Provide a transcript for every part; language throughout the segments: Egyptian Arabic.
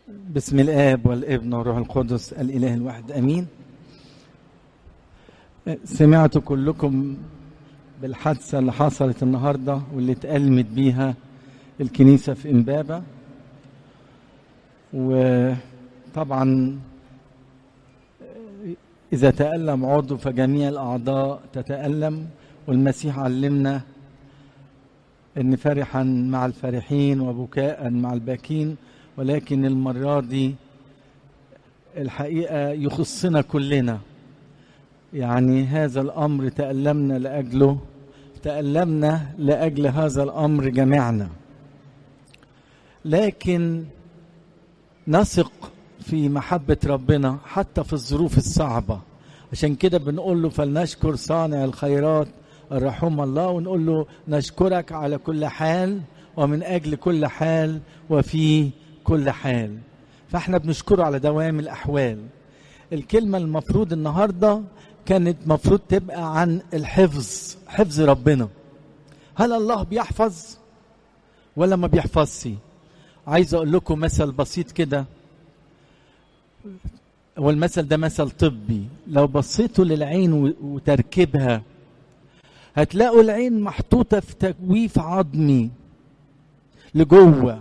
بسم الآب والابن والروح القدس الإله الواحد أمين سمعتوا كلكم بالحادثة اللي حصلت النهاردة واللي اتألمت بيها الكنيسة في إمبابة وطبعا إذا تألم عضو فجميع الأعضاء تتألم والمسيح علمنا أن فرحا مع الفرحين وبكاء مع الباكين ولكن المرة دي الحقيقة يخصنا كلنا يعني هذا الأمر تألمنا لأجله تألمنا لأجل هذا الأمر جميعنا لكن نثق في محبة ربنا حتى في الظروف الصعبة عشان كده بنقول له فلنشكر صانع الخيرات الرحوم الله ونقول له نشكرك على كل حال ومن أجل كل حال وفي كل حال فاحنا بنشكره على دوام الأحوال الكلمة المفروض النهاردة كانت مفروض تبقى عن الحفظ حفظ ربنا هل الله بيحفظ ولا ما بيحفظش عايز اقول لكم مثل بسيط كده والمثل ده مثل طبي لو بصيتوا للعين وتركيبها هتلاقوا العين محطوطة في تجويف عظمي لجوه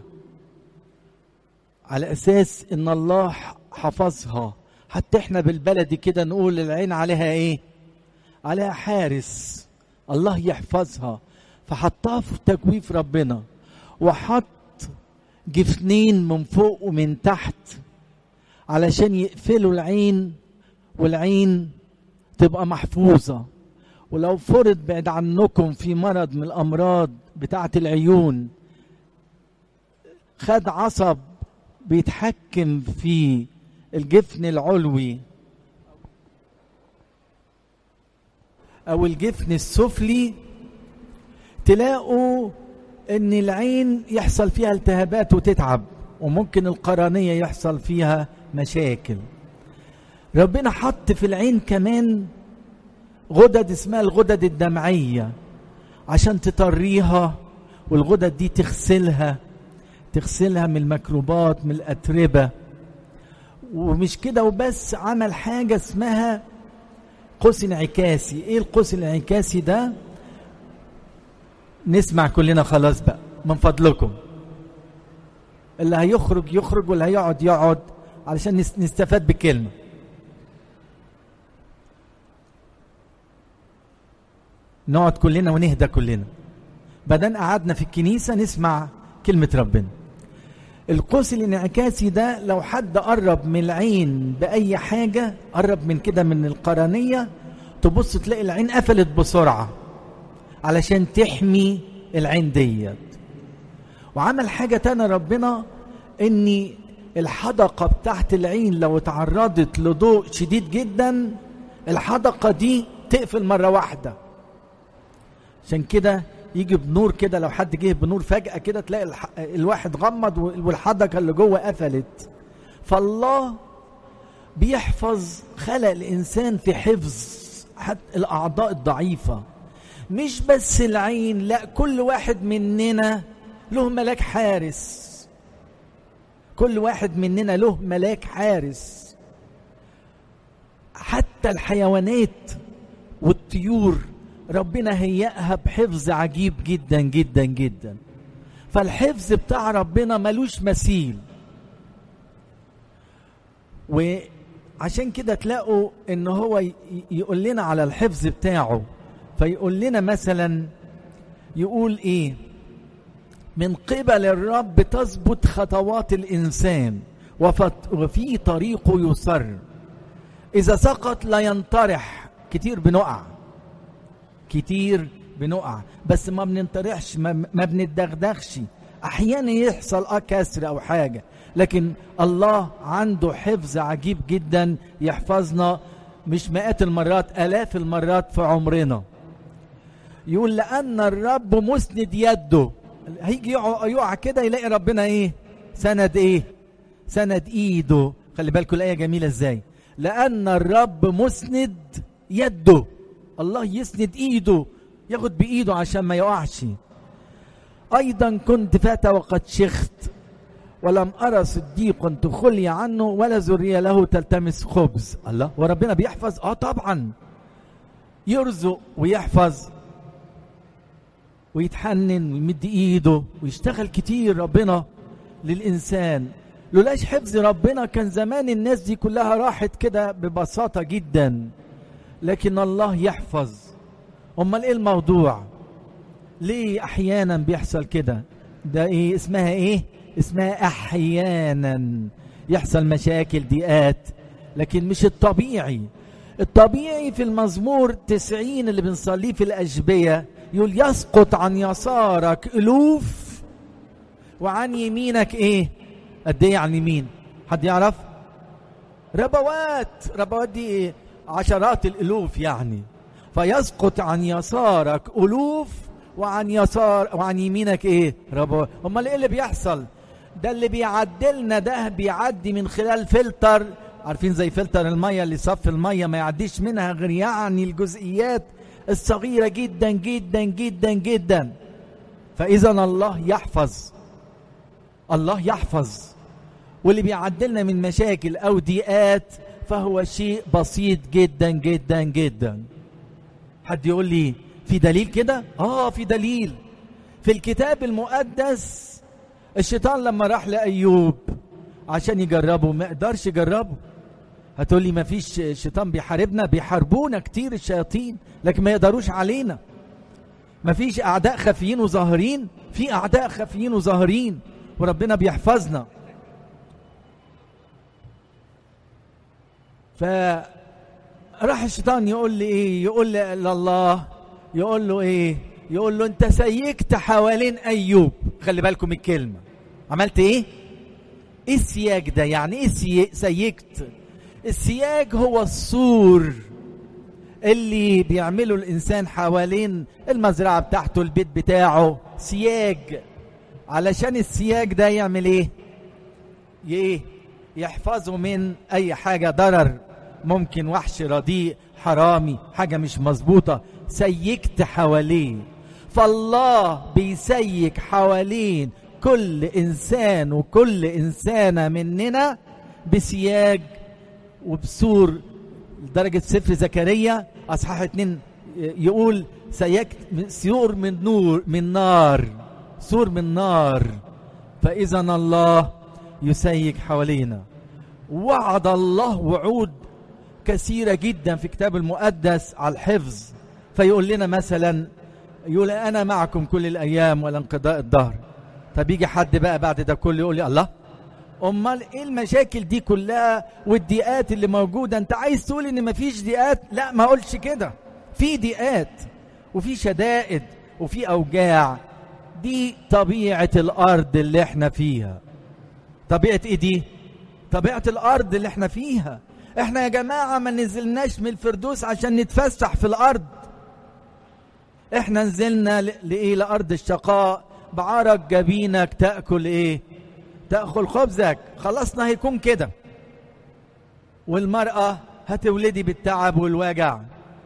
على أساس إن الله حفظها حتى إحنا بالبلدي كده نقول العين عليها إيه؟ عليها حارس الله يحفظها فحطها في تجويف ربنا وحط جفنين من فوق ومن تحت علشان يقفلوا العين والعين تبقى محفوظة ولو فرض بعد عنكم في مرض من الأمراض بتاعة العيون خد عصب بيتحكم في الجفن العلوي أو الجفن السفلي تلاقوا ان العين يحصل فيها التهابات وتتعب وممكن القرنيه يحصل فيها مشاكل ربنا حط في العين كمان غدد اسمها الغدد الدمعيه عشان تطريها والغدد دي تغسلها تغسلها من الميكروبات من الاتربه ومش كده وبس عمل حاجه اسمها قوس انعكاسي ايه القوس الانعكاسي ده نسمع كلنا خلاص بقى من فضلكم اللي هيخرج يخرج واللي هيقعد يقعد علشان نستفاد بكلمه نقعد كلنا ونهدى كلنا بدل قعدنا في الكنيسه نسمع كلمه ربنا القوس الانعكاسي ده لو حد قرب من العين باي حاجه قرب من كده من القرنيه تبص تلاقي العين قفلت بسرعه علشان تحمي العين ديت وعمل حاجة تانية ربنا ان الحدقة بتاعت العين لو اتعرضت لضوء شديد جدا الحدقة دي تقفل مرة واحدة عشان كده يجي بنور كده لو حد جه بنور فجأة كده تلاقي الح... الواحد غمض والحدقة اللي جوه قفلت فالله بيحفظ خلق الإنسان في حفظ حتى الأعضاء الضعيفة مش بس العين لا كل واحد مننا له ملاك حارس كل واحد مننا له ملاك حارس حتى الحيوانات والطيور ربنا هيئها بحفظ عجيب جدا جدا جدا فالحفظ بتاع ربنا ملوش مثيل وعشان كده تلاقوا ان هو يقول لنا على الحفظ بتاعه فيقول لنا مثلا يقول ايه من قبل الرب تثبت خطوات الانسان وفي طريقه يسر اذا سقط لا ينطرح كتير بنقع كتير بنقع بس ما بننطرحش ما, ما بنتدغدغش احيانا يحصل اه كسر او حاجه لكن الله عنده حفظ عجيب جدا يحفظنا مش مئات المرات الاف المرات في عمرنا يقول لأن الرب مسند يده هيجي يقع, يقع كده يلاقي ربنا ايه سند ايه سند ايده خلي بالكم الآية جميلة ازاي لأن الرب مسند يده الله يسند ايده ياخد بإيده عشان ما يقعش أيضا كنت فتى وقد شخت ولم أرى صديق تخلي عنه ولا ذرية له تلتمس خبز الله وربنا بيحفظ اه طبعا يرزق ويحفظ ويتحنن ويمد ايده ويشتغل كتير ربنا للإنسان لولاش حفظ ربنا كان زمان الناس دي كلها راحت كده ببساطة جدا لكن الله يحفظ امال ايه الموضوع ليه احيانا بيحصل كده ده ايه اسمها ايه اسمها احيانا يحصل مشاكل ضيقات لكن مش الطبيعي الطبيعي في المزمور تسعين اللي بنصليه في الأشبية يقول يسقط عن يسارك ألوف وعن يمينك إيه قد إيه عن يمين حد يعرف ربوات ربوات دي إيه عشرات الألوف يعني فيسقط عن يسارك ألوف وعن يسار وعن يمينك إيه ربوات أمال إيه اللي بيحصل ده اللي بيعدلنا ده بيعدي من خلال فلتر عارفين زي فلتر المية اللي صف المية ما يعديش منها غير يعني الجزئيات الصغيرة جدا جدا جدا جدا فإذا الله يحفظ الله يحفظ واللي بيعدلنا من مشاكل أو ضيقات فهو شيء بسيط جدا جدا جدا حد يقول لي في دليل كده اه في دليل في الكتاب المقدس الشيطان لما راح لأيوب عشان يجربه ما قدرش يجربه هتقول لي ما فيش شيطان بيحاربنا بيحاربونا كتير الشياطين لكن ما يقدروش علينا ما فيش اعداء خفيين وظاهرين في اعداء خفيين وظاهرين وربنا بيحفظنا فراح الشيطان يقول لي ايه يقول لله يقول له ايه يقول له انت سيكت حوالين ايوب خلي بالكم الكلمه عملت ايه ايه السياج ده يعني ايه سيكت السياج هو السور اللي بيعمله الانسان حوالين المزرعه بتاعته البيت بتاعه سياج علشان السياج ده يعمل ايه ايه يحفظه من اي حاجه ضرر ممكن وحش رديء حرامي حاجه مش مظبوطه سيكت حواليه فالله بيسيك حوالين كل انسان وكل انسانه مننا بسياج وبسور لدرجة سفر زكريا أصحاح اتنين يقول سيكت سيور من نور من نار سور من نار فإذا الله يسيك حوالينا وعد الله وعود كثيرة جدا في كتاب المقدس على الحفظ فيقول لنا مثلا يقول أنا معكم كل الأيام ولا انقضاء الدهر طب يجي حد بقى بعد ده كله يقول لي الله امال ايه المشاكل دي كلها والضيقات اللي موجوده انت عايز تقول ان مفيش ضيقات لا ما اقولش كده في ضيقات وفي شدائد وفي اوجاع دي طبيعه الارض اللي احنا فيها طبيعه ايه دي طبيعه الارض اللي احنا فيها احنا يا جماعه ما نزلناش من الفردوس عشان نتفسح في الارض احنا نزلنا لايه لارض الشقاء بعرق جبينك تاكل ايه تأكل خبزك خلصنا هيكون كده والمرأة هتولدي بالتعب والوجع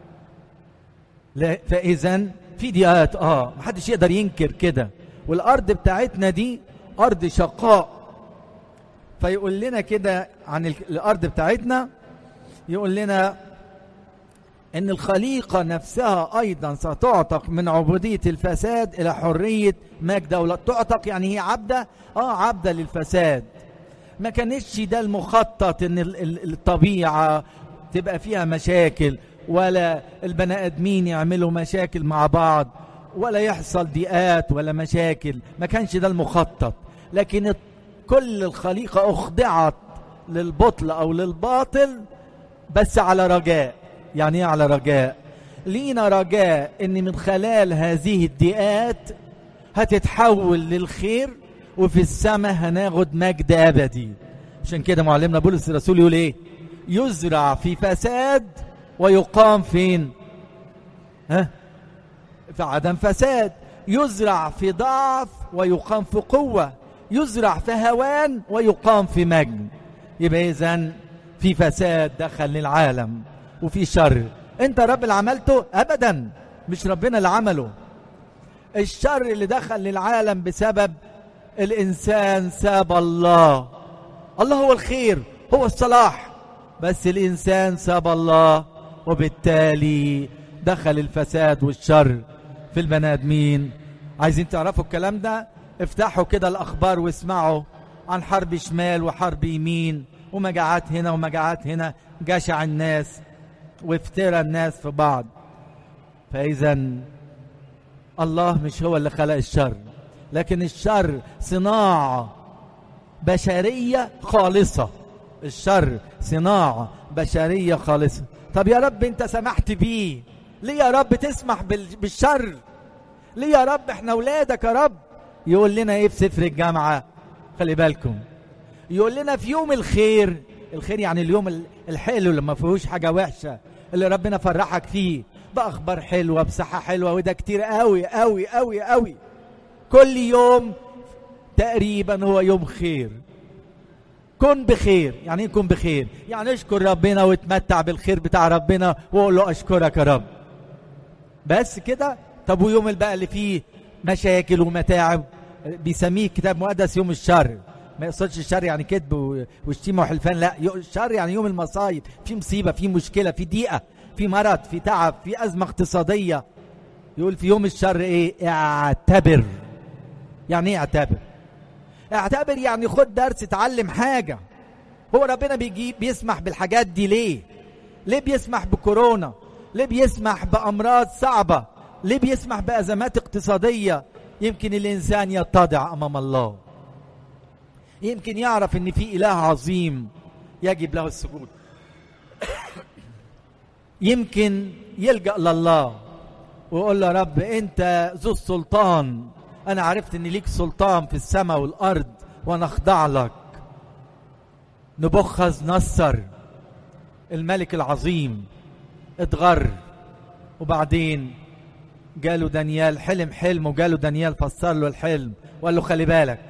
فإذا في ضيقات اه محدش يقدر ينكر كده والأرض بتاعتنا دي أرض شقاء فيقول لنا كده عن الأرض بتاعتنا يقول لنا ان الخليقة نفسها ايضا ستعتق من عبودية الفساد الى حرية مجد ولا تعتق يعني هي عبدة اه عبدة للفساد ما كانش ده المخطط ان الطبيعة تبقى فيها مشاكل ولا البني ادمين يعملوا مشاكل مع بعض ولا يحصل ضيقات ولا مشاكل ما كانش ده المخطط لكن كل الخليقة اخضعت للبطل او للباطل بس على رجاء يعني ايه على رجاء لينا رجاء ان من خلال هذه الضيقات هتتحول للخير وفي السماء هناخد مجد ابدي عشان كده معلمنا بولس الرسول يقول ايه يزرع في فساد ويقام فين ها في عدم فساد يزرع في ضعف ويقام في قوة يزرع في هوان ويقام في مجد يبقى اذا في فساد دخل للعالم وفي شر انت رب اللي عملته ابدا مش ربنا اللي عمله الشر اللي دخل للعالم بسبب الانسان ساب الله الله هو الخير هو الصلاح بس الانسان ساب الله وبالتالي دخل الفساد والشر في البني ادمين عايزين تعرفوا الكلام ده افتحوا كده الاخبار واسمعوا عن حرب شمال وحرب يمين ومجاعات هنا ومجاعات هنا جشع الناس وافترى الناس في بعض فاذا الله مش هو اللي خلق الشر لكن الشر صناعه بشريه خالصه الشر صناعه بشريه خالصه طب يا رب انت سمحت بيه ليه يا رب تسمح بالشر ليه يا رب احنا اولادك يا رب يقول لنا ايه في سفر الجامعه خلي بالكم يقول لنا في يوم الخير الخير يعني اليوم الحلو اللي ما فيهوش حاجه وحشه اللي ربنا فرحك فيه باخبار حلوه بصحه حلوه وده كتير قوي قوي قوي قوي كل يوم تقريبا هو يوم خير كن بخير يعني ايه كن بخير يعني اشكر ربنا وتمتع بالخير بتاع ربنا وقول له اشكرك يا رب بس كده طب ويوم البقى اللي فيه مشاكل ومتاعب بيسميه كتاب مقدس يوم الشر ما يقصدش الشر يعني كذب وشتيمه وحلفان لا الشر يعني يوم المصايب في مصيبه في مشكله في ضيقه في مرض في تعب في ازمه اقتصاديه يقول في يوم الشر ايه اعتبر يعني ايه اعتبر اعتبر يعني خد درس اتعلم حاجه هو ربنا بيجي بيسمح بالحاجات دي ليه ليه بيسمح بكورونا ليه بيسمح بامراض صعبه ليه بيسمح بازمات اقتصاديه يمكن الانسان يتضع امام الله يمكن يعرف ان في اله عظيم يجب له السجود يمكن يلجا لله ويقول له يا رب انت ذو السلطان انا عرفت ان ليك سلطان في السماء والارض وانا اخضع لك نبخذ نصر الملك العظيم اتغر وبعدين جاله دانيال حلم حلم وجاله دانيال فسر له الحلم وقال له خلي بالك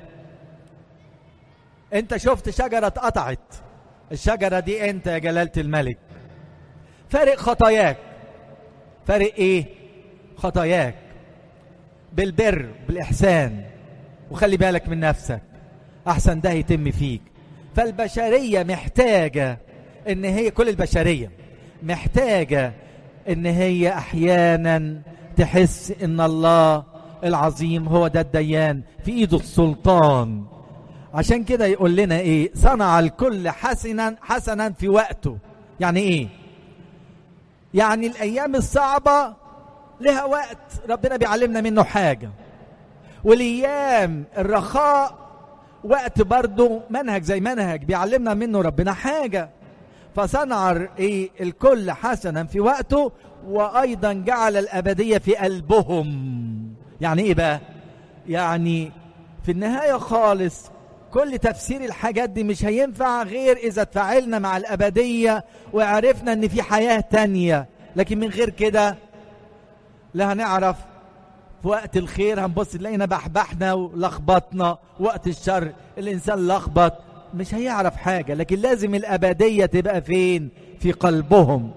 انت شفت شجرة اتقطعت الشجرة دي انت يا جلالة الملك فارق خطاياك فارق ايه خطاياك بالبر بالاحسان وخلي بالك من نفسك احسن ده يتم فيك فالبشرية محتاجة ان هي كل البشرية محتاجة ان هي احيانا تحس ان الله العظيم هو ده الديان في ايده السلطان عشان كده يقول لنا ايه صنع الكل حسنا حسنا في وقته يعني ايه يعني الايام الصعبه لها وقت ربنا بيعلمنا منه حاجه والايام الرخاء وقت برضه منهج زي منهج بيعلمنا منه ربنا حاجه فصنع ايه الكل حسنا في وقته وايضا جعل الابديه في قلبهم يعني ايه بقى يعني في النهايه خالص كل تفسير الحاجات دي مش هينفع غير اذا تفاعلنا مع الابديه وعرفنا ان في حياه تانية لكن من غير كده لا هنعرف في وقت الخير هنبص تلاقينا بحبحنا ولخبطنا وقت الشر الانسان لخبط مش هيعرف حاجه لكن لازم الابديه تبقى فين في قلبهم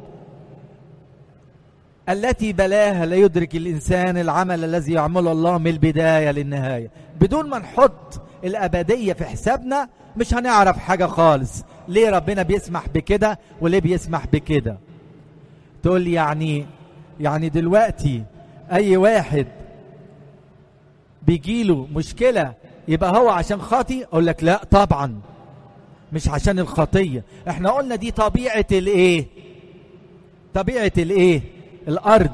التي بلاها لا يدرك الانسان العمل الذي يعمله الله من البدايه للنهايه بدون ما نحط الابديه في حسابنا مش هنعرف حاجه خالص ليه ربنا بيسمح بكده وليه بيسمح بكده تقول لي يعني يعني دلوقتي اي واحد بيجيله مشكله يبقى هو عشان خاطي اقول لك لا طبعا مش عشان الخطيه احنا قلنا دي طبيعه الايه طبيعه الايه الارض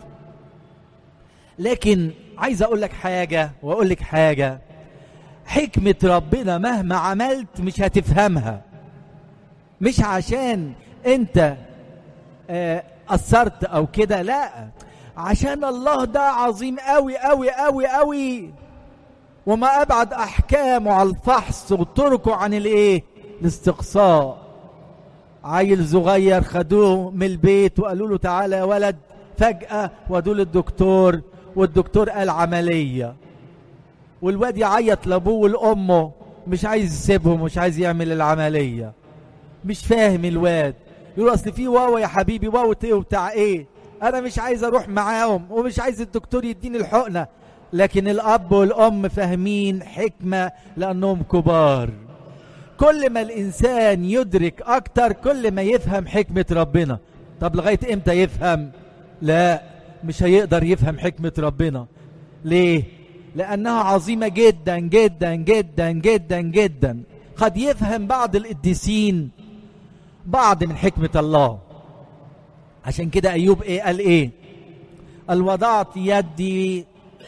لكن عايز اقول لك حاجه واقول لك حاجه حكمه ربنا مهما عملت مش هتفهمها مش عشان انت آه قصرت او كده لا عشان الله ده عظيم قوي قوي قوي قوي وما ابعد احكامه على الفحص وطرقه عن الايه الاستقصاء عيل صغير خدوه من البيت وقالوا له تعالى يا ولد فجأة ودوا للدكتور والدكتور قال عملية والواد يعيط لابوه ولامه مش عايز يسيبهم مش عايز يعمل العملية مش فاهم الواد يقول اصل في واوا يا حبيبي واوا ايه وبتاع ايه انا مش عايز اروح معاهم ومش عايز الدكتور يديني الحقنة لكن الاب والام فاهمين حكمه لانهم كبار كل ما الانسان يدرك اكتر كل ما يفهم حكمه ربنا طب لغايه امتى يفهم لا مش هيقدر يفهم حكمه ربنا ليه لانها عظيمه جدا جدا جدا جدا جدا قد يفهم بعض القديسين بعض من حكمه الله عشان كده ايوب ايه قال ايه قال وضعت يدي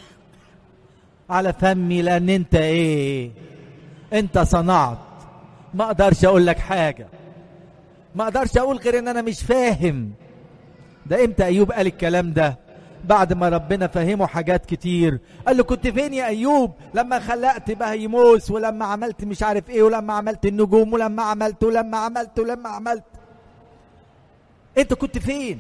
على فمي لان انت ايه انت صنعت ما اقدرش اقول لك حاجه ما اقدرش اقول غير ان انا مش فاهم ده امتى ايوب قال الكلام ده بعد ما ربنا فهمه حاجات كتير قال له كنت فين يا ايوب لما خلقت بهيموس ولما عملت مش عارف ايه ولما عملت النجوم ولما عملت ولما عملت ولما عملت انت كنت فين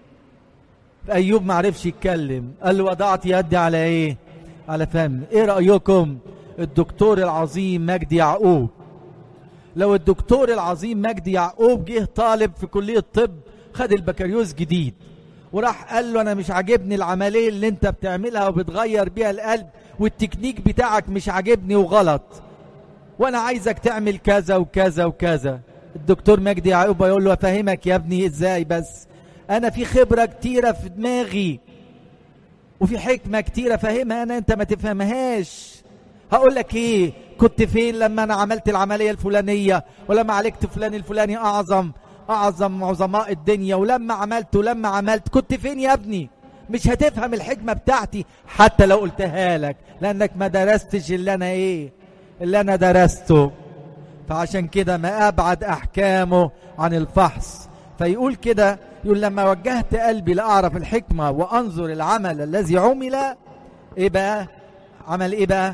ايوب ما عرفش يتكلم قال له وضعت يدي على ايه على فم ايه رايكم الدكتور العظيم مجدي يعقوب لو الدكتور العظيم مجدي يعقوب جه طالب في كليه طب خد البكالوريوس جديد وراح قال له انا مش عاجبني العمليه اللي انت بتعملها وبتغير بيها القلب والتكنيك بتاعك مش عاجبني وغلط وانا عايزك تعمل كذا وكذا وكذا الدكتور مجدي يعقوب يقول له افهمك يا ابني ازاي بس انا في خبره كتيره في دماغي وفي حكمه كتيره فاهمها انا انت ما تفهمهاش هقول لك ايه كنت فين لما انا عملت العمليه الفلانيه ولما عالجت فلان الفلاني اعظم اعظم عظماء الدنيا ولما عملت ولما عملت كنت فين يا ابني مش هتفهم الحكمه بتاعتي حتى لو قلتها لك لانك ما درستش اللي انا ايه اللي انا درسته فعشان كده ما ابعد احكامه عن الفحص فيقول كده يقول لما وجهت قلبي لاعرف الحكمه وانظر العمل الذي عمل ايه بقى عمل ايه بقى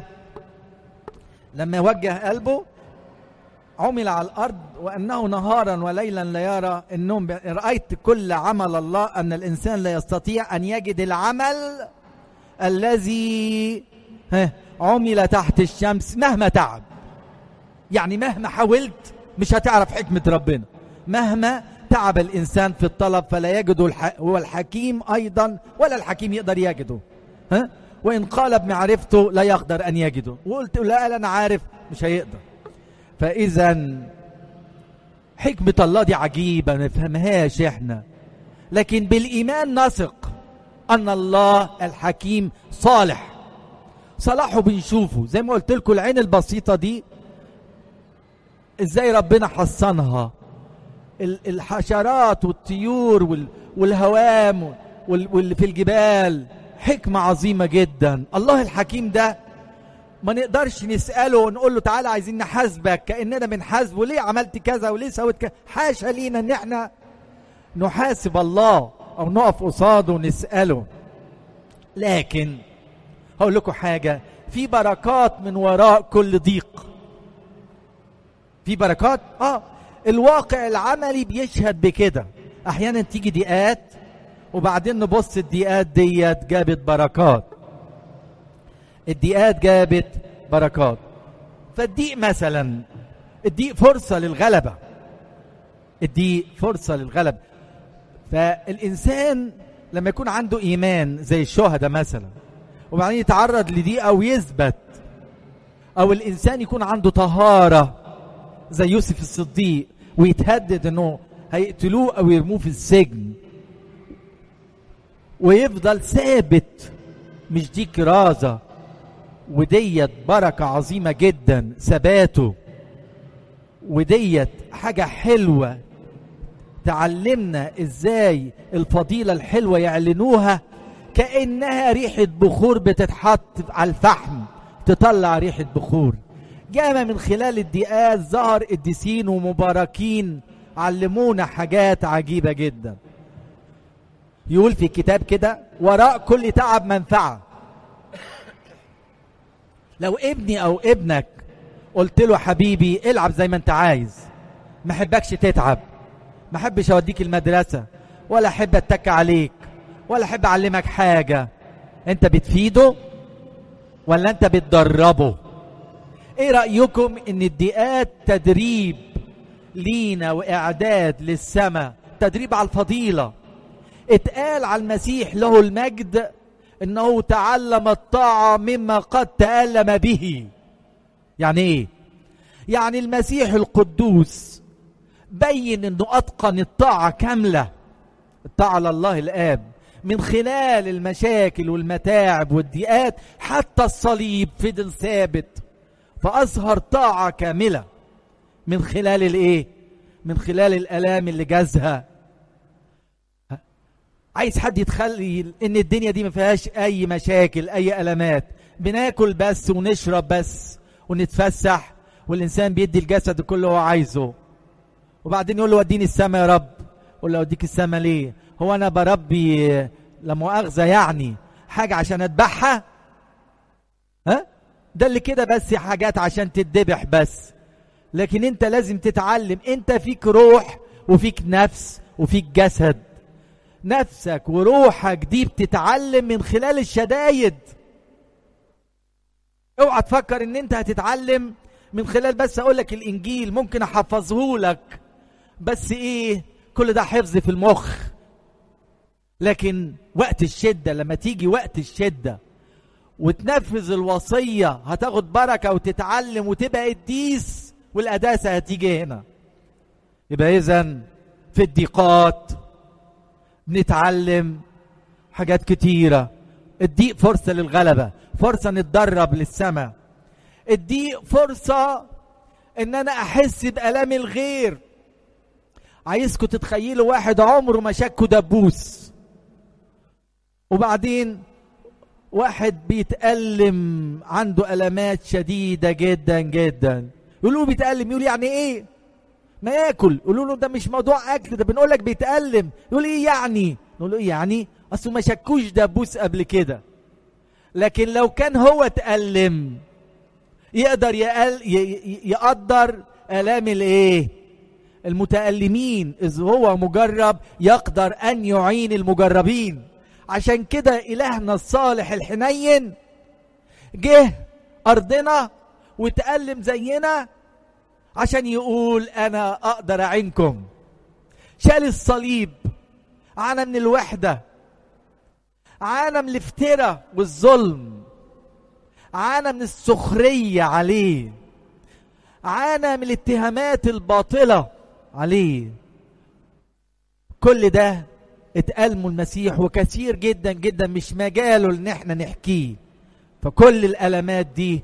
لما وجه قلبه عمل على الارض وانه نهارا وليلا لا يرى النوم رايت كل عمل الله ان الانسان لا يستطيع ان يجد العمل الذي عمل تحت الشمس مهما تعب يعني مهما حاولت مش هتعرف حكمه ربنا مهما تعب الانسان في الطلب فلا يجده الح... هو الحكيم ايضا ولا الحكيم يقدر يجده ها وان قال بمعرفته لا يقدر ان يجده وقلت لا انا عارف مش هيقدر فاذا حكمه الله دي عجيبه ما نفهمهاش احنا لكن بالايمان نثق ان الله الحكيم صالح صلاحه بنشوفه زي ما قلت لكم العين البسيطه دي ازاي ربنا حصنها الحشرات والطيور والهوام واللي في الجبال حكمة عظيمة جدا الله الحكيم ده ما نقدرش نسأله ونقول له تعالى عايزين نحاسبك كأننا بنحاسبه ليه عملت كذا وليه سويت كذا حاشا لينا ان احنا نحاسب الله او نقف قصاده ونسأله لكن هقول لكم حاجة في بركات من وراء كل ضيق في بركات اه الواقع العملي بيشهد بكده احيانا تيجي ضيقات وبعدين نبص الضيقات ديت جابت بركات الضيقات جابت بركات فالضيق مثلا الضيق فرصة للغلبة الضيق فرصة للغلبة فالإنسان لما يكون عنده إيمان زي الشهداء مثلا وبعدين يتعرض لضيق أو يثبت أو الإنسان يكون عنده طهارة زي يوسف الصديق ويتهدد انه هيقتلوه او يرموه في السجن ويفضل ثابت مش دي كرازة وديت بركة عظيمة جدا ثباته وديت حاجة حلوة تعلمنا ازاي الفضيلة الحلوة يعلنوها كأنها ريحة بخور بتتحط على الفحم تطلع ريحة بخور جاء من خلال الدقات ظهر قديسين ومباركين علمونا حاجات عجيبة جدا يقول في الكتاب كده وراء كل تعب منفعة لو ابني او ابنك قلت له حبيبي العب زي ما انت عايز ما احبكش تتعب ما احبش اوديك المدرسة ولا احب اتك عليك ولا احب اعلمك حاجة انت بتفيده ولا انت بتدربه ايه رأيكم ان الدقات تدريب لينا واعداد للسماء تدريب على الفضيلة اتقال على المسيح له المجد انه تعلم الطاعة مما قد تألم به يعني ايه يعني المسيح القدوس بين انه اتقن الطاعة كاملة الطاعة لله الاب من خلال المشاكل والمتاعب والضيقات حتى الصليب فضل ثابت فاظهر طاعة كاملة من خلال الايه من خلال الالام اللي جازها عايز حد يتخيل ان الدنيا دي ما فيهاش اي مشاكل اي المات بناكل بس ونشرب بس ونتفسح والانسان بيدي الجسد كل اللي هو عايزه وبعدين يقول له وديني السما يا رب يقول له اوديك السما ليه هو انا بربي لا مؤاخذه يعني حاجه عشان اذبحها ها ده اللي كده بس حاجات عشان تتذبح بس لكن انت لازم تتعلم انت فيك روح وفيك نفس وفيك جسد نفسك وروحك دي بتتعلم من خلال الشدايد اوعى تفكر ان انت هتتعلم من خلال بس اقول لك الانجيل ممكن احفظه لك بس ايه كل ده حفظ في المخ لكن وقت الشده لما تيجي وقت الشده وتنفذ الوصيه هتاخد بركه وتتعلم وتبقى قديس والقداسه هتيجي هنا يبقى اذا في الضيقات بنتعلم حاجات كتيره الضيق فرصه للغلبه فرصه نتدرب للسماء الضيق فرصه ان انا احس بالام الغير عايزكم تتخيلوا واحد عمره ما شكوا دبوس وبعدين واحد بيتألم عنده ألمات شديدة جدا جدا يقولوا له بيتألم يقول يعني ايه ما ياكل يقولوا له ده مش موضوع اكل ده بنقول لك بيتألم يقول ايه يعني نقول له ايه يعني اصله ما شكوش دبوس قبل كده لكن لو كان هو اتألم يقدر يقل يقدر آلام الايه المتألمين إذ هو مجرب يقدر أن يعين المجربين عشان كده إلهنا الصالح الحنين جه أرضنا وتألم زينا عشان يقول أنا أقدر أعينكم شال الصليب عانى من الوحدة عانى من الافتراء والظلم عانى من السخرية عليه عانى من الاتهامات الباطلة عليه كل ده اتألموا المسيح وكثير جدا جدا مش مجاله ان احنا نحكيه فكل الألمات دي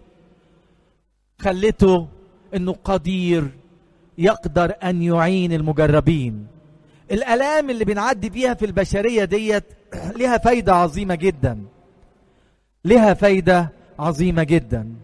خلته انه قدير يقدر ان يعين المجربين الالام اللي بنعدي بيها في البشريه ديت لها فايده عظيمه جدا لها فايده عظيمه جدا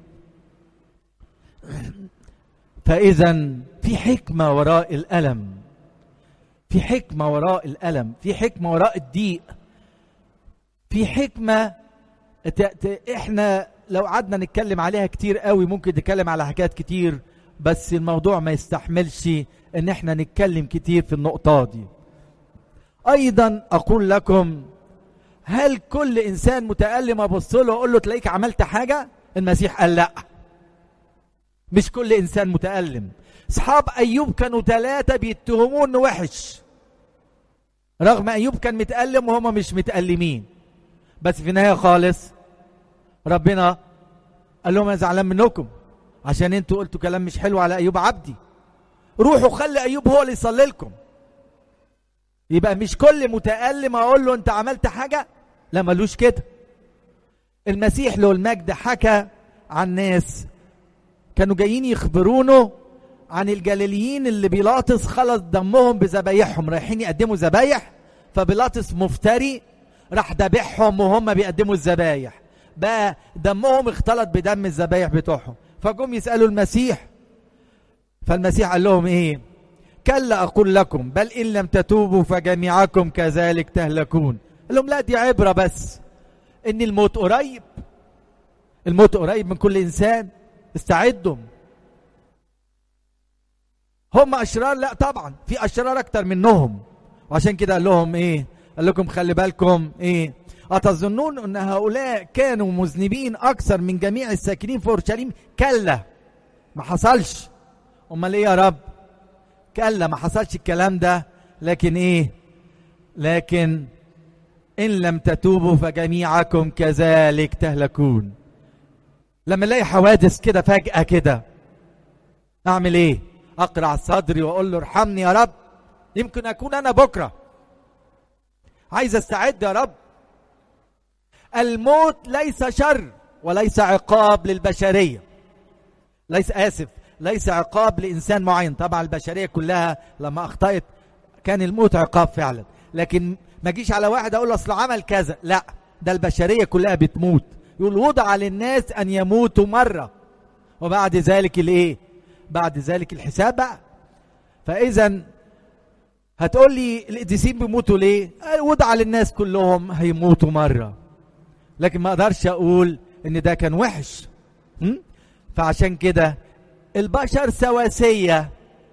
فاذا في حكمه وراء الالم في حكمه وراء الالم في حكمه وراء الضيق في حكمه ت- ت- احنا لو قعدنا نتكلم عليها كتير قوي ممكن نتكلم على حاجات كتير بس الموضوع ما يستحملش ان احنا نتكلم كتير في النقطة دي ايضا اقول لكم هل كل انسان متألم ابص له واقول له تلاقيك عملت حاجة المسيح قال لا مش كل انسان متألم اصحاب ايوب كانوا ثلاثة بيتهموه انه وحش رغم ايوب كان متألم وهم مش متألمين بس في النهاية خالص ربنا قال لهم انا زعلان منكم عشان انتوا قلتوا كلام مش حلو على ايوب عبدي روحوا خلي ايوب هو اللي يصلي لكم يبقى مش كل متألم اقول له انت عملت حاجة لا ملوش كده المسيح له المجد حكى عن ناس كانوا جايين يخبرونه عن الجليليين اللي بيلاطس خلص دمهم بذبايحهم رايحين يقدموا ذبايح فبيلاطس مفتري راح ذبحهم وهم بيقدموا الذبايح بقى دمهم اختلط بدم الذبايح بتوعهم فجم يسألوا المسيح فالمسيح قال لهم ايه كلا اقول لكم بل ان لم تتوبوا فجميعكم كذلك تهلكون قال لهم لا دي عبرة بس ان الموت قريب الموت قريب من كل انسان استعدوا هم اشرار لا طبعا في اشرار اكتر منهم وعشان كده قال لهم ايه قال لكم خلي بالكم ايه أتظنون أن هؤلاء كانوا مذنبين أكثر من جميع الساكنين في أورشليم؟ كلا ما حصلش أمال إيه يا رب؟ كلا ما حصلش الكلام ده لكن إيه؟ لكن إن لم تتوبوا فجميعكم كذلك تهلكون لما الاقي حوادث كده فجأة كده أعمل إيه؟ أقرع صدري وأقول له ارحمني يا رب يمكن أكون أنا بكرة عايز أستعد يا رب الموت ليس شر وليس عقاب للبشرية ليس آسف ليس عقاب لإنسان معين طبعا البشرية كلها لما أخطأت كان الموت عقاب فعلا لكن ما جيش على واحد أقول له أصل عمل كذا لا ده البشرية كلها بتموت يقول وضع للناس أن يموتوا مرة وبعد ذلك الإيه بعد ذلك الحساب بقى فإذا هتقول لي القديسين بيموتوا ليه وضع للناس كلهم هيموتوا مرة لكن ما اقدرش اقول ان ده كان وحش م? فعشان كده البشر سواسية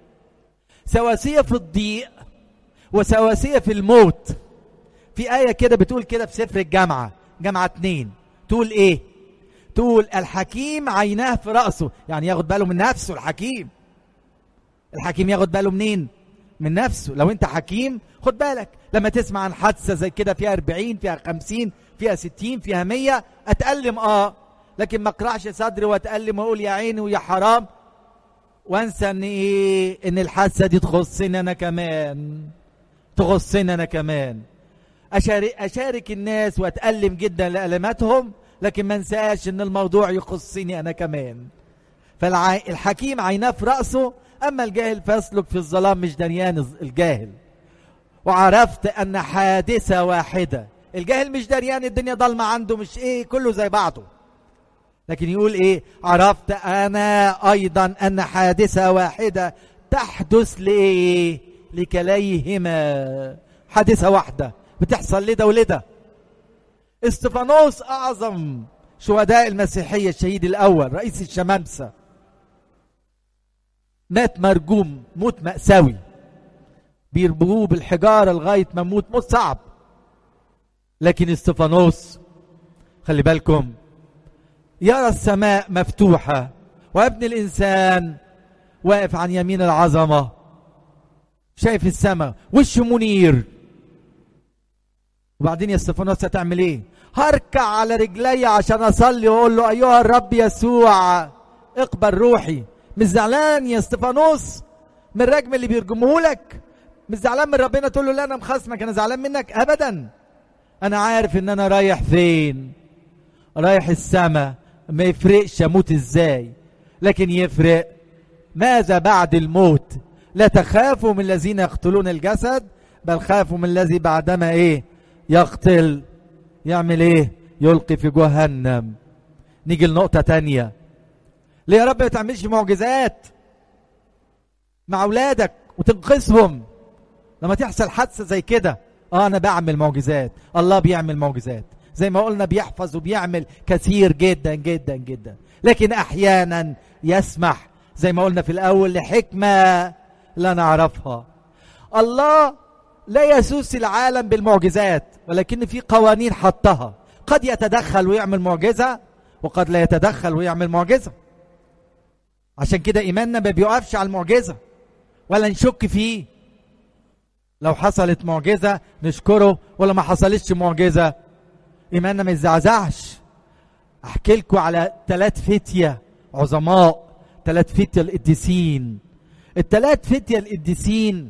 سواسية في الضيق وسواسية في الموت في آية كده بتقول كده في سفر الجامعة جامعة اتنين تقول ايه تقول الحكيم عيناه في رأسه يعني ياخد باله من نفسه الحكيم الحكيم ياخد باله منين من نفسه لو انت حكيم خد بالك لما تسمع عن حادثة زي كده فيها 40 فيها 50 فيها 60 فيها 100 اتألم اه لكن ما اقرعش صدري واتألم واقول يا عيني ويا حرام وانسى ان ايه ان الحادثة دي تخصني انا كمان تخصني انا كمان أشارك, أشارك الناس وأتألم جدا لألماتهم لكن ما انساش أن الموضوع يخصني أنا كمان فالحكيم عيناه في رأسه أما الجاهل فيسلك في الظلام مش دريان الجاهل وعرفت أن حادثة واحدة الجاهل مش دريان الدنيا ضلمة عنده مش إيه كله زي بعضه لكن يقول إيه عرفت أنا أيضا أن حادثة واحدة تحدث لإيه لكليهما حادثة واحدة بتحصل لده ولده استفانوس أعظم شهداء المسيحية الشهيد الأول رئيس الشمامسة مات مرجوم موت مأساوي بيربوه بالحجارة لغاية ما موت موت صعب لكن استفانوس خلي بالكم يرى السماء مفتوحة وابن الإنسان واقف عن يمين العظمة شايف السماء وشه منير وبعدين يا استفانوس هتعمل ايه هركع على رجلي عشان اصلي واقول له ايها الرب يسوع اقبل روحي مش زعلان يا استفانوس من الرجم اللي بيرجمه لك مش زعلان من ربنا تقول له لا انا مخصمك انا زعلان منك ابدا انا عارف ان انا رايح فين رايح السما ما يفرقش اموت ازاي لكن يفرق ماذا بعد الموت لا تخافوا من الذين يقتلون الجسد بل خافوا من الذي بعدما ايه يقتل يعمل ايه يلقي في جهنم نيجي لنقطة تانية ليه يا رب ما تعملش معجزات مع اولادك وتنقذهم لما تحصل حادثة زي كده اه انا بعمل معجزات الله بيعمل معجزات زي ما قلنا بيحفظ وبيعمل كثير جدا جدا جدا لكن احيانا يسمح زي ما قلنا في الاول لحكمة لا نعرفها الله لا يسوس العالم بالمعجزات ولكن في قوانين حطها قد يتدخل ويعمل معجزة وقد لا يتدخل ويعمل معجزة عشان كده إيماننا ما بيقفش على المعجزة ولا نشك فيه لو حصلت معجزة نشكره ولا ما حصلتش معجزة إيماننا ما يزعزعش أحكي لكم على ثلاث فتية عظماء ثلاث فتية القديسين الثلاث فتية القديسين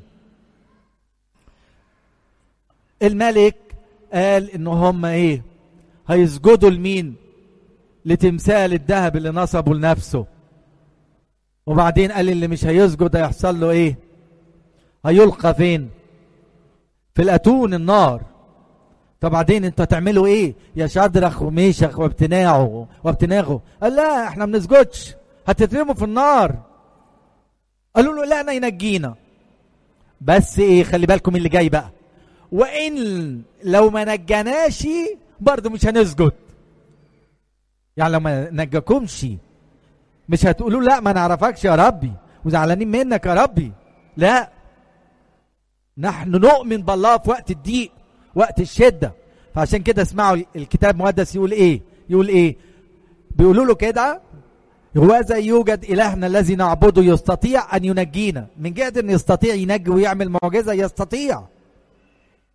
الملك قال ان هم ايه هيسجدوا لمين لتمثال الذهب اللي نصبه لنفسه وبعدين قال اللي مش هيسجد هيحصل له ايه هيلقى فين في الاتون النار فبعدين انتوا هتعملوا ايه يا شدرخ وميشخ وابتناعه وابتناغه قال لا احنا ما بنسجدش هتترموا في النار قالوا له لا انا ينجينا بس ايه خلي بالكم اللي جاي بقى وان لو ما نجناش برضه مش هنسجد يعني لو ما نجاكمش مش هتقولوا لا ما نعرفكش يا ربي وزعلانين منك يا ربي لا نحن نؤمن بالله في وقت الضيق وقت الشدة فعشان كده اسمعوا الكتاب المقدس يقول ايه يقول ايه بيقولوا له كده هوذا يوجد إلهنا الذي نعبده يستطيع أن ينجينا من جهة أن يستطيع ينجي ويعمل معجزة يستطيع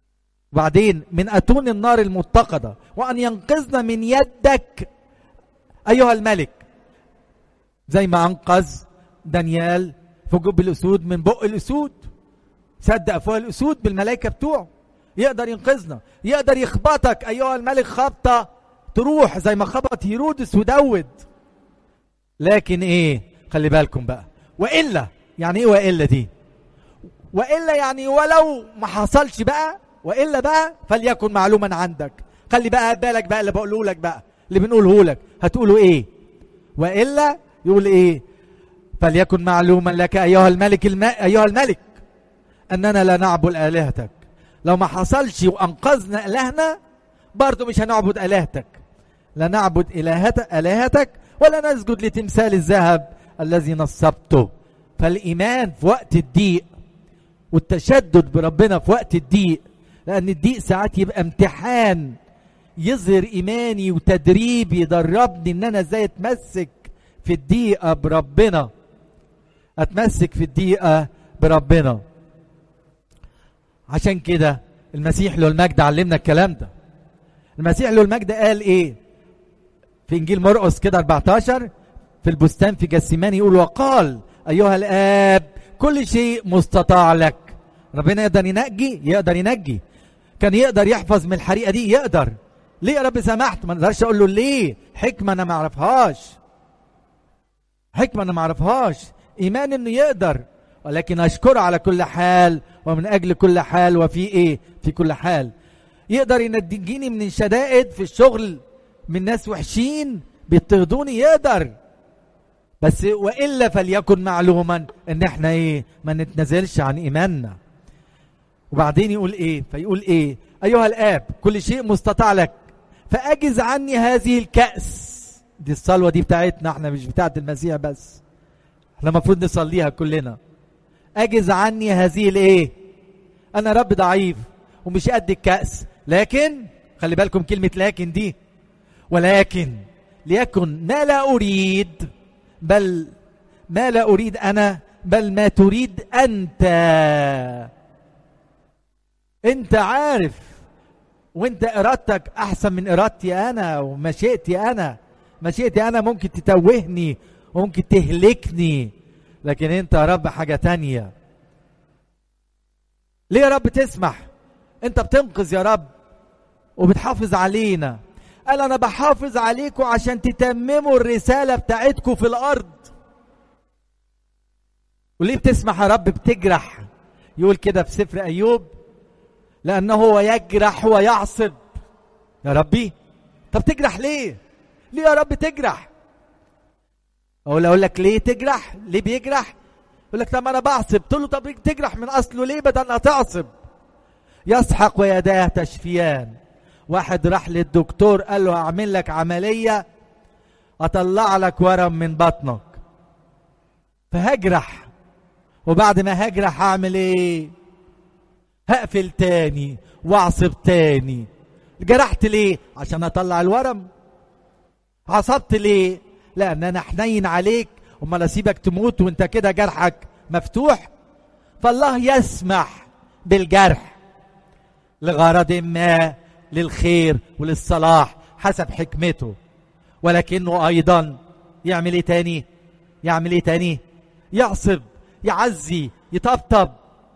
وبعدين من أتون النار المتقدة وأن ينقذنا من يدك أيها الملك زي ما أنقذ دانيال في جب الأسود من بق الأسود سد أفواه الأسود بالملائكة بتوعه يقدر ينقذنا يقدر يخبطك أيها الملك خبطة تروح زي ما خبط هيرودس وداود لكن ايه خلي بالكم بقى والا يعني ايه والا دي والا يعني ولو ما حصلش بقى والا بقى فليكن معلوما عندك خلي بقى بالك بقى اللي بقوله لك بقى اللي بنقوله لك هتقولوا ايه والا يقول ايه فليكن معلوما لك ايها الملك الم... ايها الملك اننا لا نعبد الهتك لو ما حصلش وانقذنا الهنا برضه مش هنعبد الهتك لا نعبد الهتك الهتك ولا نسجد لتمثال الذهب الذي نصبته فالايمان في وقت الضيق والتشدد بربنا في وقت الضيق لان الضيق ساعات يبقى امتحان يظهر ايماني وتدريب يدربني ان انا ازاي اتمسك في الضيقه بربنا اتمسك في الضيقه بربنا عشان كده المسيح له المجد علمنا الكلام ده المسيح له المجد قال ايه في انجيل مرقس كده 14 في البستان في جسيمان يقول وقال ايها الاب كل شيء مستطاع لك ربنا يقدر ينجي يقدر ينجي كان يقدر يحفظ من الحريقه دي يقدر ليه يا رب سمحت ما نقدرش اقول له ليه حكمه انا ما اعرفهاش حكمه انا ما اعرفهاش ايمان انه يقدر ولكن اشكره على كل حال ومن اجل كل حال وفي ايه في كل حال يقدر ينجيني من الشدائد في الشغل من ناس وحشين بيضطهدوني يقدر بس والا فليكن معلوما ان احنا ايه ما نتنازلش عن ايماننا وبعدين يقول ايه فيقول ايه ايها الاب كل شيء مستطاع لك فاجز عني هذه الكاس دي الصلوه دي بتاعتنا احنا مش بتاعت المسيح بس احنا المفروض نصليها كلنا اجز عني هذه الايه انا رب ضعيف ومش قد الكاس لكن خلي بالكم كلمه لكن دي ولكن ليكن ما لا اريد بل ما لا اريد انا بل ما تريد انت انت عارف وانت ارادتك احسن من ارادتي انا ومشيئتي انا مشيئتي انا ممكن تتوهني وممكن تهلكني لكن انت يا رب حاجه تانية ليه يا رب تسمح انت بتنقذ يا رب وبتحافظ علينا قال انا بحافظ عليكم عشان تتمموا الرساله بتاعتكم في الارض وليه بتسمح يا رب بتجرح يقول كده في سفر ايوب لانه هو يجرح ويعصب يا ربي طب تجرح ليه ليه يا رب تجرح اقول اقول لك ليه تجرح ليه بيجرح يقول لك طب انا بعصب تقول له طب تجرح من اصله ليه بدل ما تعصب يسحق ويداه تشفيان واحد راح للدكتور قال له اعمل لك عمليه اطلع لك ورم من بطنك فهجرح وبعد ما هجرح هعمل ايه هقفل تاني واعصب تاني جرحت ليه عشان اطلع الورم عصبت ليه لان انا حنين عليك امال اسيبك تموت وانت كده جرحك مفتوح فالله يسمح بالجرح لغرض ما للخير وللصلاح حسب حكمته ولكنه ايضا يعمل ايه تاني يعمل ايه تاني يعصب يعزي يطبطب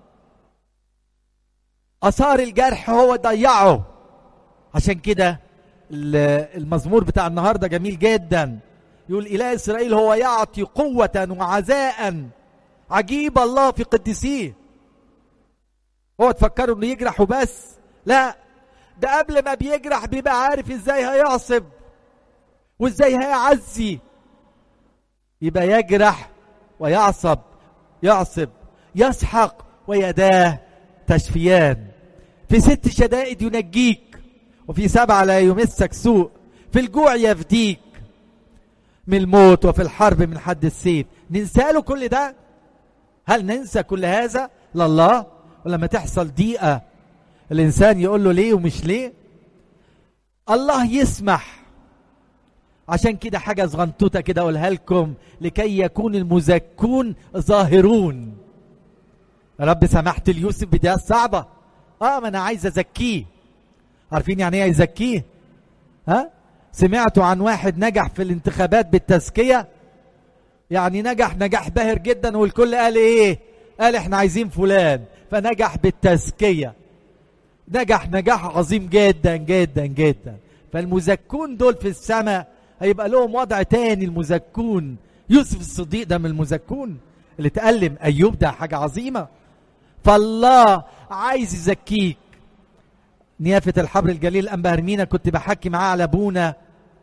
اثار الجرح هو ضيعه عشان كده المزمور بتاع النهارده جميل جدا يقول اله اسرائيل هو يعطي قوه وعزاء عجيب الله في قدسيه هو تفكروا انه يجرح وبس لا ده قبل ما بيجرح بيبقى عارف ازاي هيعصب وازاي هيعزي يبقى يجرح ويعصب يعصب يسحق ويداه تشفيان في ست شدائد ينجيك وفي سبعة لا يمسك سوء في الجوع يفديك من الموت وفي الحرب من حد السيف ننسى له كل ده هل ننسى كل هذا لله ولما تحصل ضيقة الإنسان يقول له ليه ومش ليه الله يسمح عشان كده حاجة صغنطوطة كده أقولها لكم لكي يكون المزكون ظاهرون رب سمحت ليوسف بداية صعبة اه ما انا عايز ازكيه عارفين يعني ايه يزكيه ها سمعتوا عن واحد نجح في الانتخابات بالتزكيه يعني نجح نجاح باهر جدا والكل قال ايه قال احنا عايزين فلان فنجح بالتزكيه نجح نجاح عظيم جدا جدا جدا فالمزكون دول في السماء هيبقى لهم وضع تاني المزكون يوسف الصديق ده من المزكون اللي تألم أيوب ده حاجة عظيمة فالله عايز يزكيك نيافة الحبر الجليل أنبا هرمينا كنت بحكي معاه على أبونا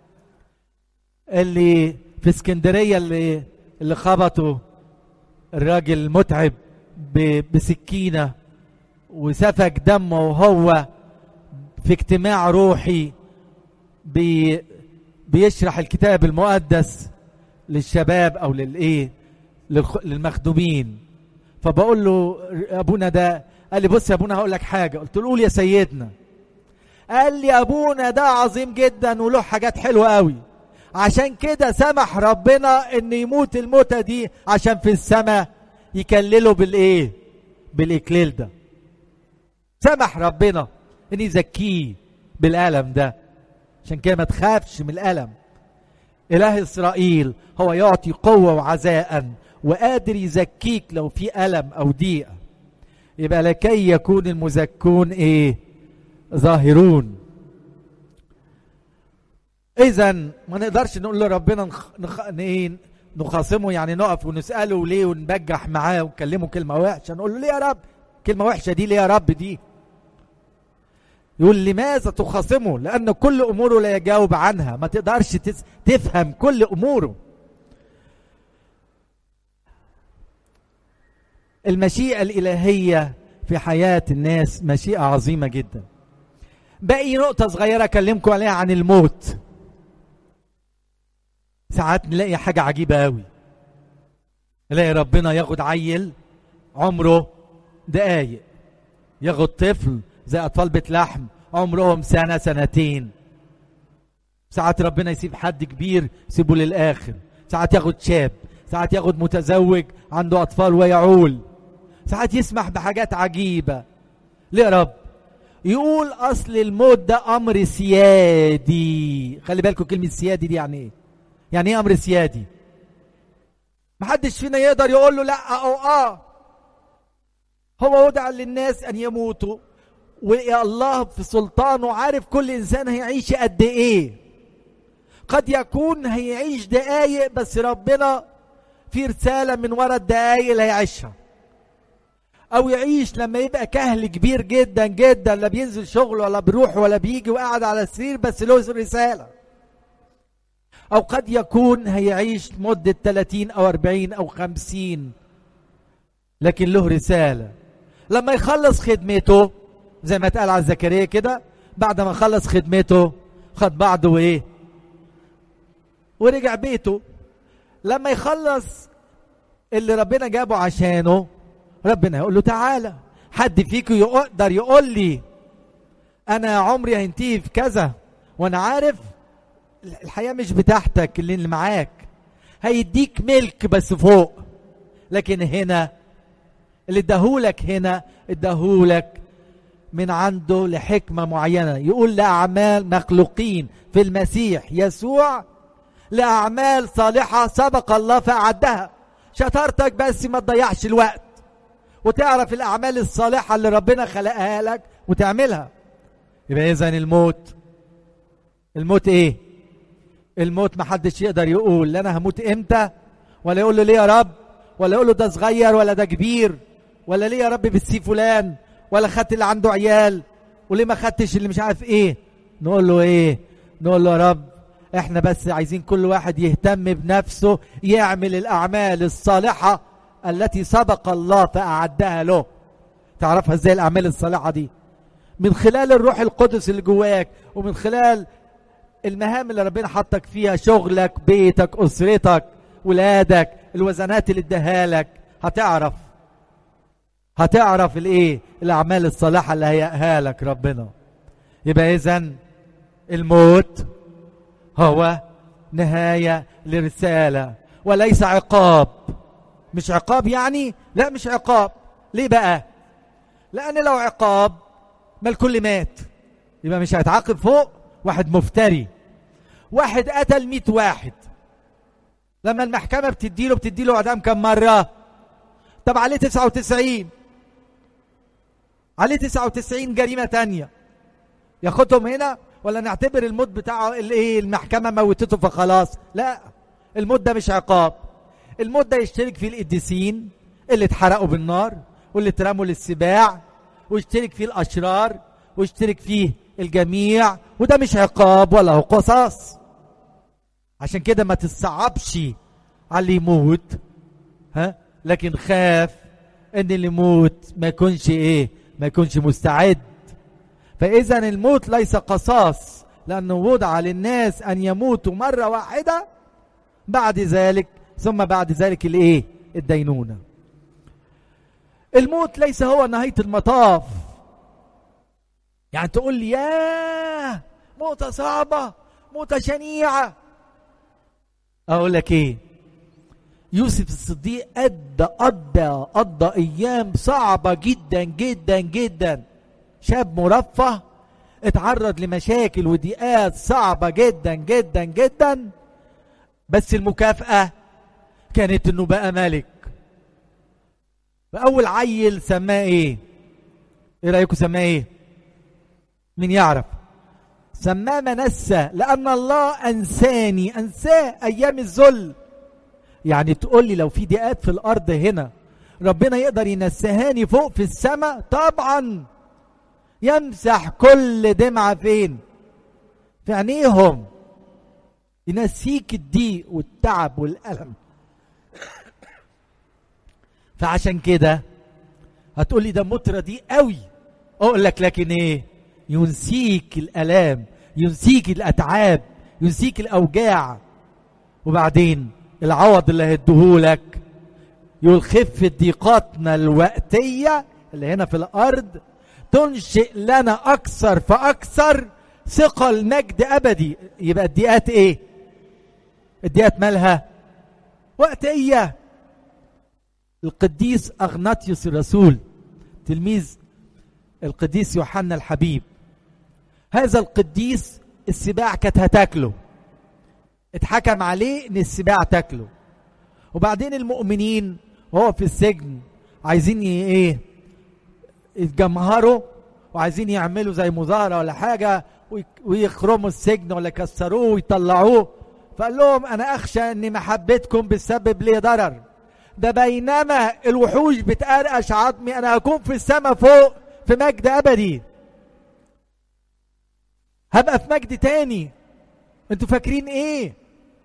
اللي في اسكندرية اللي اللي خبطوا الراجل المتعب بسكينة وسفك دمه وهو في اجتماع روحي بي بيشرح الكتاب المقدس للشباب او للايه للمخدومين فبقول له ابونا ده قال لي بص يا ابونا هقول لك حاجه قلت له قول يا سيدنا قال لي ابونا ده عظيم جدا وله حاجات حلوه قوي عشان كده سمح ربنا ان يموت الموتة دي عشان في السماء يكلله بالايه بالاكليل ده سمح ربنا ان يزكيه بالالم ده عشان كده ما تخافش من الالم اله اسرائيل هو يعطي قوه وعزاء وقادر يزكيك لو في الم او ضيقه يبقى لكي يكون المزكون ايه ظاهرون اذا ما نقدرش نقول لربنا نخ... نخ... ايه نخاصمه يعني نقف ونساله ليه ونبجح معاه ونكلمه كلمه وحشه نقول له ليه يا رب كلمه وحشه دي ليه يا رب دي يقول لماذا تخاصمه لان كل اموره لا يجاوب عنها ما تقدرش تس... تفهم كل اموره المشيئه الالهيه في حياه الناس مشيئه عظيمه جدا باقي نقطه صغيره اكلمكم عليها عن الموت ساعات نلاقي حاجه عجيبه قوي نلاقي ربنا ياخد عيل عمره دقايق ياخد طفل زي اطفال بيت لحم عمرهم سنه سنتين ساعات ربنا يسيب حد كبير يسيبه للاخر ساعات ياخد شاب ساعات ياخد متزوج عنده اطفال ويعول ساعات يسمح بحاجات عجيبه ليه يا رب يقول اصل الموت ده امر سيادي خلي بالكم كلمه سيادي دي يعني ايه يعني ايه امر سيادي محدش فينا يقدر يقول له لا او اه هو وضع للناس ان يموتوا ويا الله في سلطانه عارف كل انسان هيعيش قد ايه قد يكون هيعيش دقايق بس ربنا في رسالة من ورا الدقايق اللي هيعيشها او يعيش لما يبقى كهل كبير جدا جدا لا بينزل شغل ولا بيروح ولا بيجي وقاعد على السرير بس له رسالة او قد يكون هيعيش مدة 30 او 40 او 50 لكن له رسالة لما يخلص خدمته زي ما اتقال على زكريا كده بعد ما خلص خدمته خد بعضه وايه ورجع بيته لما يخلص اللي ربنا جابه عشانه ربنا يقول له تعالى حد فيكم يقدر يقول لي انا عمري هينتهي في كذا وانا عارف الحياه مش بتاعتك اللي معاك هيديك ملك بس فوق لكن هنا اللي اداهولك هنا اداهولك من عنده لحكمة معينة يقول لأعمال مخلوقين في المسيح يسوع لأعمال صالحة سبق الله فأعدها شطارتك بس ما تضيعش الوقت وتعرف الأعمال الصالحة اللي ربنا خلقها لك وتعملها يبقى إذا الموت الموت إيه؟ الموت ما حدش يقدر يقول لا أنا هموت إمتى ولا يقول له ليه يا رب ولا يقول له ده صغير ولا ده كبير ولا ليه يا رب بتسي فلان ولا خدت اللي عنده عيال وليه ما خدتش اللي مش عارف ايه نقول له ايه نقول له يا رب احنا بس عايزين كل واحد يهتم بنفسه يعمل الاعمال الصالحه التي سبق الله فاعدها له تعرفها ازاي الاعمال الصالحه دي من خلال الروح القدس اللي جواك ومن خلال المهام اللي ربنا حطك فيها شغلك بيتك اسرتك ولادك الوزنات اللي اداها لك هتعرف هتعرف الايه الاعمال الصالحه اللي هيئها لك ربنا يبقى اذا الموت هو نهايه لرساله وليس عقاب مش عقاب يعني لا مش عقاب ليه بقى لان لو عقاب ما الكل مات يبقى مش هيتعاقب فوق واحد مفتري واحد قتل مئة واحد لما المحكمة بتديله بتديله اعدام كم مرة طب عليه تسعة وتسعين عليه تسعة وتسعين جريمة تانية ياخدهم هنا ولا نعتبر الموت بتاعه الايه المحكمة موتته فخلاص لا الموت ده مش عقاب الموت ده يشترك فيه القديسين اللي اتحرقوا بالنار واللي اترموا للسباع ويشترك فيه الاشرار ويشترك فيه الجميع وده مش عقاب ولا هو قصاص عشان كده ما تصعبش على اللي يموت ها لكن خاف ان اللي يموت ما يكونش ايه ما يكونش مستعد فاذا الموت ليس قصاص لانه وضع للناس ان يموتوا مره واحده بعد ذلك ثم بعد ذلك الايه الدينونه الموت ليس هو نهايه المطاف يعني تقول لي ياه موتة صعبة موتة شنيعة أقول لك إيه يوسف الصديق أدى قضى قضى أيام صعبة جدا جدا جدا شاب مرفه اتعرض لمشاكل وضيقات صعبة جدا جدا جدا بس المكافأة كانت انه بقى ملك فأول عيل سماه ايه ايه رأيكم سماه ايه مين يعرف سماه منسى لأن الله أنساني أنساه أيام الذل يعني تقول لي لو في ضيقات في الأرض هنا ربنا يقدر ينسهاني فوق في السماء طبعا يمسح كل دمعة فين في عينيهم ينسيك الضيق والتعب والألم فعشان كده هتقول لي ده مطرة دي قوي اقول لك لكن ايه ينسيك الالام ينسيك الاتعاب ينسيك الاوجاع وبعدين العوض اللي هيديهولك يقول خف ضيقاتنا الوقتيه اللي هنا في الارض تنشئ لنا اكثر فاكثر ثقل مجد ابدي يبقى الضيقات ايه الضيقات مالها وقتيه القديس اغناطيوس الرسول تلميذ القديس يوحنا الحبيب هذا القديس السباع كانت هتاكله اتحكم عليه ان السباع تاكله وبعدين المؤمنين وهو في السجن عايزين ايه يتجمهروا وعايزين يعملوا زي مظاهره ولا حاجه ويخرموا السجن ولا يكسروه ويطلعوه فقال لهم انا اخشى ان محبتكم بتسبب لي ضرر ده بينما الوحوش بتقرقش عظمي انا هكون في السماء فوق في مجد ابدي هبقى في مجد تاني انتوا فاكرين ايه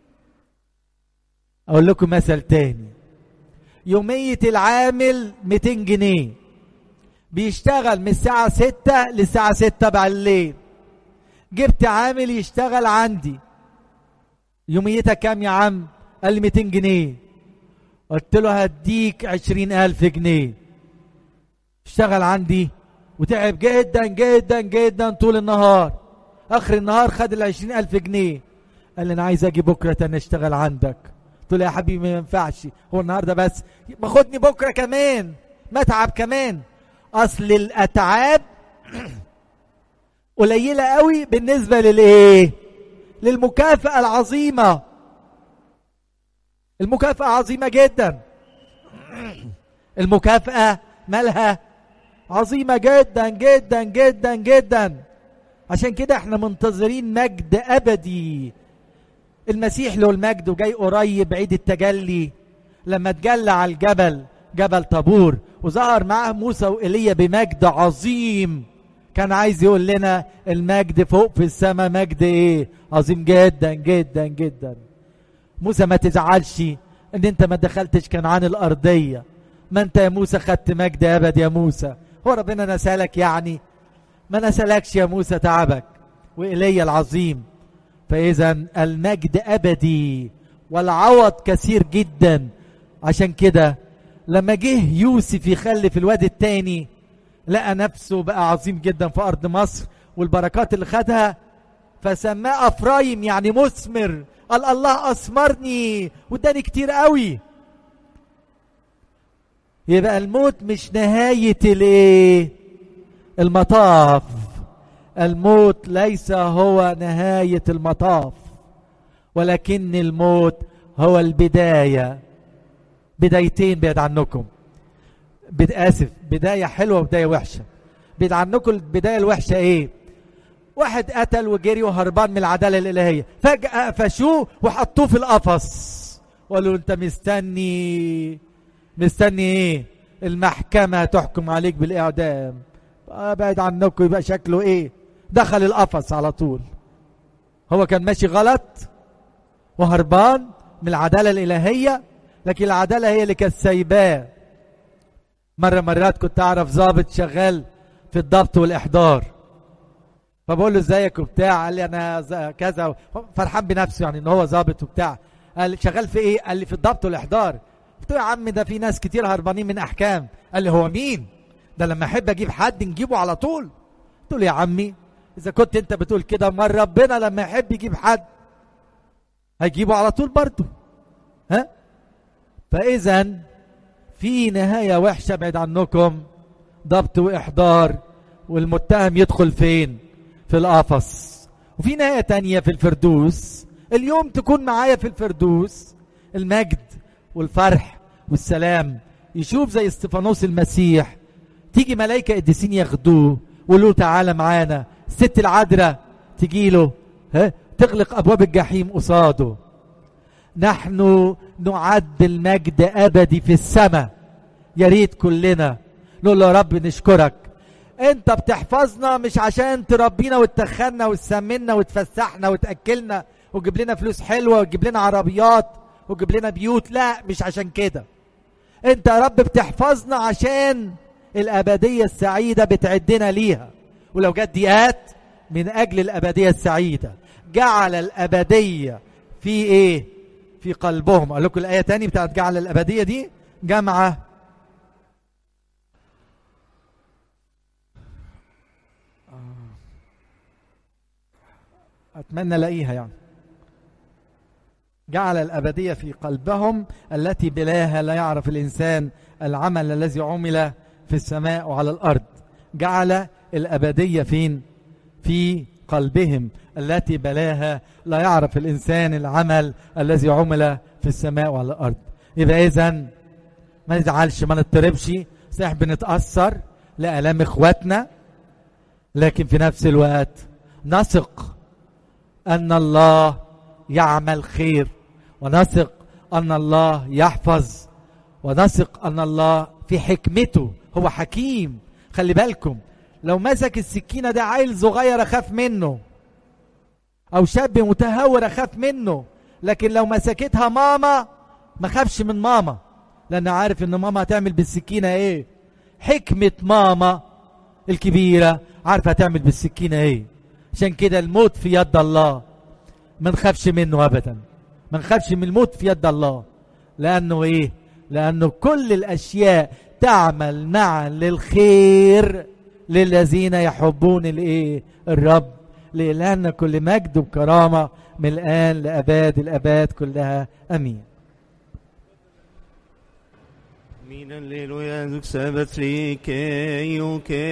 اقول لكم مثل تاني يومية العامل 200 جنيه بيشتغل من الساعة 6 للساعة 6 بالليل جبت عامل يشتغل عندي يوميتك كام يا عم قال لي 200 جنيه قلت له هديك 20000 جنيه اشتغل عندي وتعب جدا جدا جدا طول النهار اخر النهار خد ال ألف جنيه قال لي انا عايز اجي بكره تاني اشتغل عندك قلت له يا حبيبي ما ينفعش هو النهارده بس باخدني بكره كمان ما اتعب كمان اصل الاتعاب قليله قوي بالنسبه للايه للمكافاه العظيمه المكافاه عظيمه جدا المكافاه مالها عظيمه جدا جدا جدا جدا عشان كده احنا منتظرين مجد ابدي المسيح له المجد وجاي قريب عيد التجلي لما تجلى على الجبل جبل طابور وظهر معاه موسى وإيليا بمجد عظيم كان عايز يقول لنا المجد فوق في السماء مجد ايه عظيم جدا جدا جدا موسى ما تزعلش ان انت ما دخلتش كنعان الارضيه ما انت يا موسى خدت مجد ابد يا موسى هو ربنا نسالك يعني ما نسالكش يا موسى تعبك وإلي العظيم فإذا المجد أبدي والعوض كثير جدا عشان كده لما جه يوسف يخلف الواد التاني لقى نفسه بقى عظيم جدا في أرض مصر والبركات اللي خدها فسماه أفرايم يعني مثمر قال الله أثمرني واداني كتير قوي يبقى الموت مش نهاية الايه المطاف الموت ليس هو نهاية المطاف ولكن الموت هو البداية بدايتين بعد عنكم بد... آسف بداية حلوة وبداية وحشة بعد عنكم البداية الوحشة ايه واحد قتل وجري وهربان من العدالة الإلهية فجأة قفشوه وحطوه في القفص وقالوا انت مستني مستني ايه المحكمة تحكم عليك بالإعدام ابعد عنكم يبقى شكله ايه دخل القفص على طول هو كان ماشي غلط وهربان من العدالة الإلهية لكن العدالة هي اللي كانت سايباه مرة مرات كنت أعرف ضابط شغال في الضبط والإحضار فبقول له ازيك وبتاع قال لي أنا كذا فرحان بنفسه يعني إن هو ضابط وبتاع قال لي شغال في إيه؟ قال لي في الضبط والإحضار قلت له يا عم ده في ناس كتير هربانين من أحكام قال لي هو مين؟ ده لما أحب أجيب حد نجيبه على طول قلت له يا عمي إذا كنت أنت بتقول كده ما ربنا لما يحب يجيب حد هيجيبه على طول برضه ها فاذا في نهايه وحشه بعد عنكم ضبط واحضار والمتهم يدخل فين في القفص وفي نهايه تانية في الفردوس اليوم تكون معايا في الفردوس المجد والفرح والسلام يشوف زي استفانوس المسيح تيجي ملائكه قديسين ياخدوه ويقولوا تعالى معانا الست العذراء تجي له ها تغلق ابواب الجحيم قصاده نحن نعد المجد ابدي في السماء يا ريت كلنا نقول له يا رب نشكرك انت بتحفظنا مش عشان تربينا وتخنا وتسمنا وتفسحنا وتاكلنا وتجيب لنا فلوس حلوه وتجيب لنا عربيات وتجيب لنا بيوت لا مش عشان كده انت يا رب بتحفظنا عشان الابديه السعيده بتعدنا ليها ولو جت ضيقات من اجل الابديه السعيده جعل الابديه في ايه في قلبهم اقول لكم الايه تاني بتاعت جعل الابديه دي جامعه اتمنى الاقيها يعني جعل الابديه في قلبهم التي بلاها لا يعرف الانسان العمل الذي عمل في السماء وعلى الارض جعل الابديه فين في قلبهم التي بلاها لا يعرف الانسان العمل الذي عمل في السماء وعلى الارض يبقى اذا ما نزعلش ما نضطربش صحيح بنتاثر لالام اخواتنا لكن في نفس الوقت نثق ان الله يعمل خير ونثق ان الله يحفظ ونثق ان الله في حكمته هو حكيم خلي بالكم لو مسك السكينه ده عيل صغير اخاف منه او شاب متهور اخاف منه لكن لو مسكتها ماما ما خافش من ماما لان عارف ان ماما هتعمل بالسكينه ايه حكمه ماما الكبيره عارفه هتعمل بالسكينه ايه عشان كده الموت في يد الله ما نخافش منه ابدا ما نخافش من الموت في يد الله لانه ايه لانه كل الاشياء تعمل معا للخير للذين يحبون الايه الرب لإلهنا كل مجد وكرامة من الآن لأباد الأباد كلها أمين Min alleluia, Gud sabbat rike,